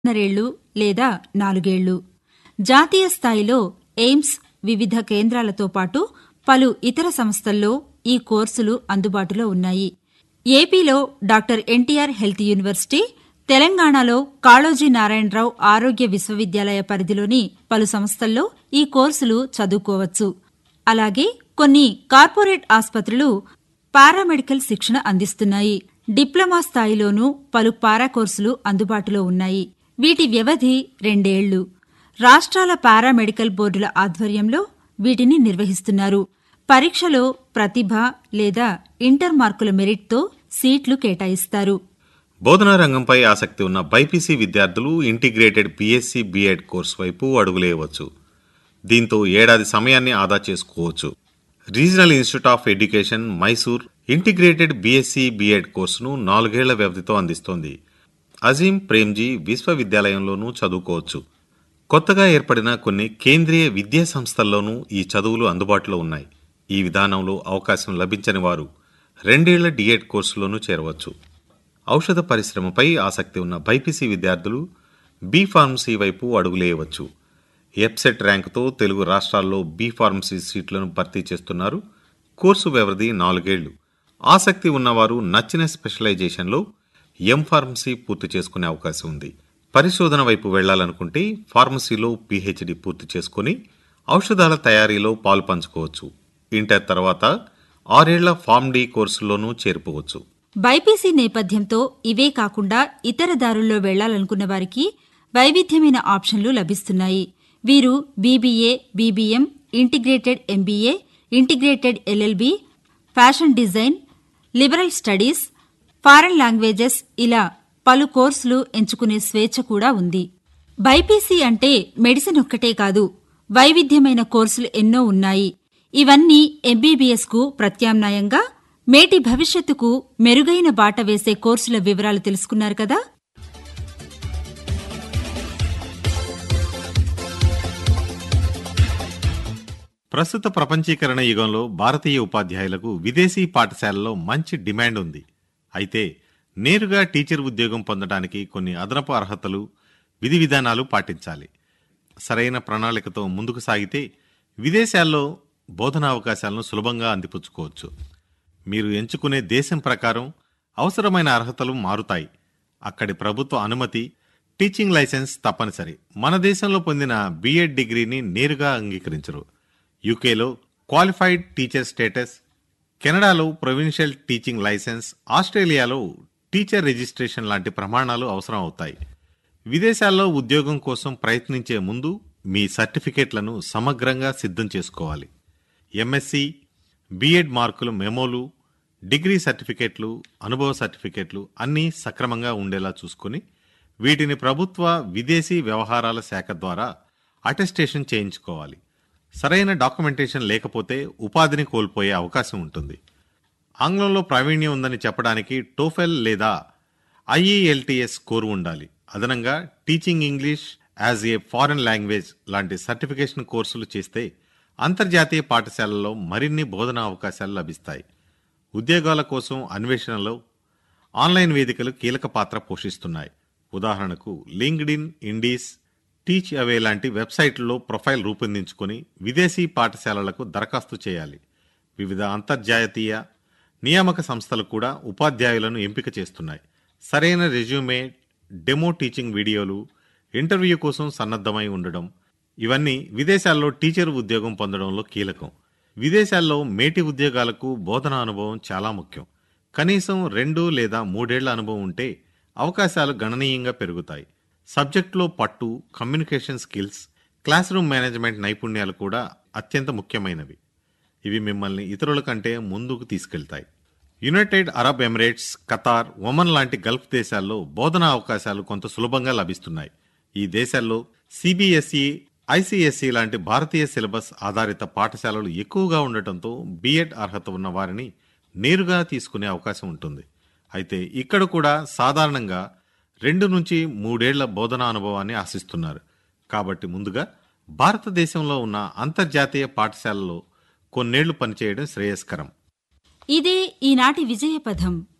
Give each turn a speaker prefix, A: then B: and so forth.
A: రెండున్నరేళ్లు లేదా నాలుగేళ్లు జాతీయ స్థాయిలో ఎయిమ్స్ వివిధ కేంద్రాలతో పాటు పలు ఇతర సంస్థల్లో ఈ కోర్సులు అందుబాటులో ఉన్నాయి ఏపీలో డాక్టర్ ఎన్టీఆర్ హెల్త్ యూనివర్సిటీ తెలంగాణలో కాళోజీ నారాయణరావు ఆరోగ్య విశ్వవిద్యాలయ పరిధిలోని పలు సంస్థల్లో ఈ కోర్సులు చదువుకోవచ్చు అలాగే కొన్ని కార్పొరేట్ ఆసుపత్రులు పారామెడికల్ శిక్షణ అందిస్తున్నాయి డిప్లొమా స్థాయిలోనూ పలు పారా కోర్సులు అందుబాటులో ఉన్నాయి వీటి వ్యవధి రెండేళ్లు రాష్ట్రాల పారామెడికల్ బోర్డుల ఆధ్వర్యంలో వీటిని నిర్వహిస్తున్నారు పరీక్షలో ప్రతిభ లేదా ఇంటర్ మార్కుల మెరిట్తో సీట్లు కేటాయిస్తారు
B: బోధనా రంగంపై ఆసక్తి ఉన్న బైపీసీ విద్యార్థులు ఇంటిగ్రేటెడ్ బీఎస్సీ బీఎడ్ కోర్సు వైపు అడుగులేయవచ్చు దీంతో ఏడాది సమయాన్ని ఆదా చేసుకోవచ్చు regional institute of education Mysore integrated BSc BEd కోర్సును నాలుగేళ్ల వ్యవధితో అందిస్తోంది అజీం ప్రేమ్జీ విశ్వవిద్యాలయంలోనూ చదువుకోవచ్చు కొత్తగా ఏర్పడిన కొన్ని కేంద్రీయ విద్యా సంస్థల్లోనూ ఈ చదువులు అందుబాటులో ఉన్నాయి ఈ విధానంలో అవకాశం లభించని వారు రెండేళ్ల డిఎడ్ కోర్సులోనూ చేరవచ్చు ఔషధ పరిశ్రమపై ఆసక్తి ఉన్న బైపీసీ విద్యార్థులు బీ ఫార్మసీ వైపు అడుగులేయవచ్చు ఎప్సెట్ ర్యాంకుతో తెలుగు రాష్ట్రాల్లో బీ ఫార్మసీ సీట్లను భర్తీ చేస్తున్నారు కోర్సు వ్యవధి నాలుగేళ్లు ఆసక్తి ఉన్నవారు నచ్చిన స్పెషలైజేషన్లో ఎం ఫార్మసీ పూర్తి చేసుకునే అవకాశం ఉంది పరిశోధన వైపు వెళ్లాలనుకుంటే ఫార్మసీలో పీహెచ్డీ పూర్తి చేసుకుని ఔషధాల తయారీలో పాలు పంచుకోవచ్చు ఇంటర్ తర్వాత ఆరేళ్ల ఫార్మ్ డి కోర్సులోనూ చేరిపోవచ్చు
A: బైపీసీ నేపథ్యంతో ఇవే కాకుండా ఇతర దారుల్లో వెళ్లాలనుకున్న వారికి వైవిధ్యమైన ఆప్షన్లు లభిస్తున్నాయి వీరు BBA BBM integrated MBA integrated LLB fashion design liberal studies foreign languages ఇలా పలు కోర్సులు ఎంచుకునే స్వేచ్ఛ కూడా ఉంది బైపీసీ అంటే మెడిసిన్ ఒక్కటే కాదు వైవిధ్యమైన కోర్సులు ఎన్నో ఉన్నాయి ఇవన్నీ ఎంబీబీఎస్ కు ప్రత్యామ్నాయంగా మేటి భవిష్యత్తుకు మెరుగైన బాట వేసే కోర్సుల వివరాలు తెలుసుకున్నారు కదా
B: ప్రస్తుత ప్రపంచీకరణ యుగంలో భారతీయ ఉపాధ్యాయులకు విదేశీ పాఠశాలల్లో మంచి డిమాండ్ ఉంది అయితే నేరుగా టీచర్ ఉద్యోగం పొందడానికి కొన్ని అదనపు అర్హతలు విధి విధానాలు పాటించాలి సరైన ప్రణాళికతో ముందుకు సాగితే విదేశాల్లో బోధనా అవకాశాలను సులభంగా అందిపుచ్చుకోవచ్చు మీరు ఎంచుకునే దేశం ప్రకారం అవసరమైన అర్హతలు మారుతాయి అక్కడి ప్రభుత్వ అనుమతి టీచింగ్ లైసెన్స్ తప్పనిసరి మన దేశంలో పొందిన బీఎడ్ డిగ్రీని నేరుగా అంగీకరించరు యూకేలో క్వాలిఫైడ్ టీచర్ స్టేటస్ కెనడాలో ప్రొవిన్షియల్ టీచింగ్ లైసెన్స్ ఆస్ట్రేలియాలో టీచర్ రిజిస్ట్రేషన్ లాంటి ప్రమాణాలు అవసరం అవుతాయి విదేశాల్లో ఉద్యోగం కోసం ప్రయత్నించే ముందు మీ సర్టిఫికేట్లను సమగ్రంగా సిద్ధం చేసుకోవాలి ఎంఎస్సి బీఎడ్ మార్కులు మెమోలు డిగ్రీ సర్టిఫికేట్లు అనుభవ సర్టిఫికేట్లు అన్నీ సక్రమంగా ఉండేలా చూసుకుని వీటిని ప్రభుత్వ విదేశీ వ్యవహారాల శాఖ ద్వారా అటెస్టేషన్ చేయించుకోవాలి సరైన డాక్యుమెంటేషన్ లేకపోతే ఉపాధిని కోల్పోయే అవకాశం ఉంటుంది ఆంగ్లంలో ప్రావీణ్యం ఉందని చెప్పడానికి టోఫెల్ లేదా ఐఈఎల్టీఎస్ స్కోరు ఉండాలి అదనంగా teaching English as a foreign language లాంటి సర్టిఫికేషన్ కోర్సులు చేస్తే అంతర్జాతీయ పాఠశాలల్లో మరిన్ని బోధనా అవకాశాలు లభిస్తాయి ఉద్యోగాల కోసం అన్వేషణలో ఆన్లైన్ వేదికలు కీలక పాత్ర పోషిస్తున్నాయి ఉదాహరణకు లింక్డ్ఇన్ ఇండీస్ టీచ్ అవే లాంటి వెబ్సైట్లలో ప్రొఫైల్ రూపొందించుకొని విదేశీ పాఠశాలలకు దరఖాస్తు చేయాలి వివిధ అంతర్జాతీయ నియామక సంస్థలు కూడా ఉపాధ్యాయులను ఎంపిక చేస్తున్నాయి సరైన రెజ్యూమే డెమో టీచింగ్ వీడియోలు ఇంటర్వ్యూ కోసం సన్నద్ధమై ఉండడం ఇవన్నీ విదేశాల్లో టీచర్ ఉద్యోగం పొందడంలో కీలకం విదేశాల్లో మేటి ఉద్యోగాలకు బోధనా అనుభవం చాలా ముఖ్యం కనీసం రెండు లేదా మూడేళ్ల అనుభవం ఉంటే అవకాశాలు గణనీయంగా పెరుగుతాయి సబ్జెక్టులో పట్టు communication skills class room management నైపుణ్యాలు కూడా అత్యంత ముఖ్యమైనవి ఇవి మిమ్మల్ని ఇతరుల కంటే ముందుకు తీసుకెళ్తాయి United Arab Emirates Qatar Oman లాంటి గల్ఫ్ దేశాల్లో బోధనా అవకాశాలు కొంత సులభంగా లభిస్తున్నాయి ఈ దేశాల్లో సిబిఎస్ఈ ఐసిఎస్ఈ లాంటి భారతీయ సిలబస్ ఆధారిత పాఠశాలలు ఎక్కువగా ఉండటంతో బీఎడ్ అర్హత ఉన్న వారిని నేరుగా తీసుకునే అవకాశం ఉంటుంది అయితే ఇక్కడ కూడా సాధారణంగా రెండు నుంచి మూడేళ్ల బోధనా అనుభవాన్ని ఆశిస్తున్నారు కాబట్టి ముందుగా భారతదేశంలో ఉన్న అంతర్జాతీయ పాఠశాలలో కొన్నేళ్లు పనిచేయడం శ్రేయస్కరం
A: ఇదే ఈనాటి విజయపథం